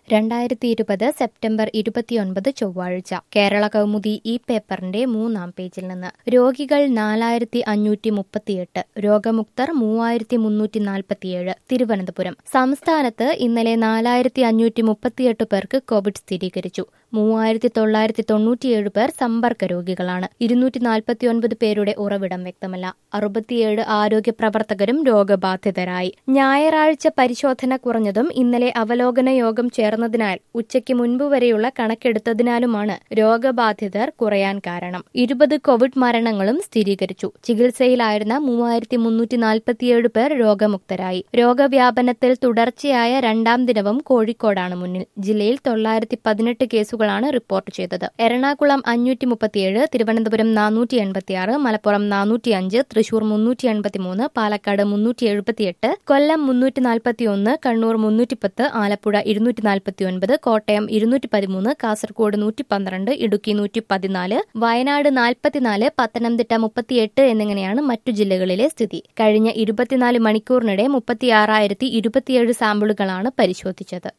രണ്ടായിരത്തി ഇരുപത് സെപ്റ്റംബർ ഇരുപത്തിയൊൻപത് ചൊവ്വാഴ്ച കേരള കൗമുദി ഈ പേപ്പറിന്റെ മൂന്നാം പേജിൽ നിന്ന് രോഗികൾ നാലായിരത്തി അഞ്ഞൂറ്റി മുപ്പത്തിയെട്ട് രോഗമുക്തർ മൂവായിരത്തി മുന്നൂറ്റി നാൽപ്പത്തിയേഴ് തിരുവനന്തപുരം സംസ്ഥാനത്ത് ഇന്നലെ നാലായിരത്തി അഞ്ഞൂറ്റി മുപ്പത്തിയെട്ട് പേർക്ക് കോവിഡ് സ്ഥിരീകരിച്ചു മൂവായിരത്തി തൊള്ളായിരത്തി തൊണ്ണൂറ്റിയേഴ് പേർ സമ്പർക്ക രോഗികളാണ് ഇരുന്നൂറ്റി നാൽപ്പത്തിയൊൻപത് പേരുടെ ഉറവിടം വ്യക്തമല്ല അറുപത്തിയേഴ് ആരോഗ്യ പ്രവർത്തകരും രോഗബാധിതരായി ഞായറാഴ്ച പരിശോധന കുറഞ്ഞതും ഇന്നലെ അവലോകന യോഗം ചേർന്നതിനാൽ ഉച്ചയ്ക്ക് മുൻപ് വരെയുള്ള കണക്കെടുത്തതിനാലുമാണ് രോഗബാധിതർ കുറയാൻ കാരണം ഇരുപത് കോവിഡ് മരണങ്ങളും സ്ഥിരീകരിച്ചു ചികിത്സയിലായിരുന്ന മൂവായിരത്തി മുന്നൂറ്റി നാൽപ്പത്തിയേഴ് പേർ രോഗമുക്തരായി രോഗവ്യാപനത്തിൽ തുടർച്ചയായ രണ്ടാം ദിനവും കോഴിക്കോടാണ് മുന്നിൽ ജില്ലയിൽ തൊള്ളായിരത്തി പതിനെട്ട് കേസുകളാണ് റിപ്പോർട്ട് ചെയ്തത് എറണാകുളം അഞ്ഞൂറ്റി മുപ്പത്തിയേഴ് തിരുവനന്തപുരം നാനൂറ്റി എൺപത്തിയാറ് മലപ്പുറം നാനൂറ്റിയഞ്ച് തൃശൂർ മുന്നൂറ്റി എൺപത്തിമൂന്ന് പാലക്കാട് മുന്നൂറ്റി എഴുപത്തിയെട്ട് കൊല്ലം മുന്നൂറ്റി നാൽപ്പത്തിയൊന്ന് കണ്ണൂർ മുന്നൂറ്റിപ്പത്ത് ആലപ്പുഴ ഇരുന്നൂറ്റി നാൽപ്പത്തിയൊൻപത് കോട്ടയം ഇരുന്നൂറ്റി പതിമൂന്ന് കാസർഗോഡ് നൂറ്റി പന്ത്രണ്ട് ഇടുക്കി നൂറ്റി പതിനാല് വയനാട് നാൽപ്പത്തിനാല് പത്തനംതിട്ട മുപ്പത്തിയെട്ട് എന്നിങ്ങനെയാണ് മറ്റു ജില്ലകളിലെ സ്ഥിതി കഴിഞ്ഞ ഇരുപത്തിനാല് മണിക്കൂറിനിടെ മുപ്പത്തിയാറായിരത്തി ഇരുപത്തിയേഴ് സാമ്പിളുകളാണ് പരിശോധിച്ചത്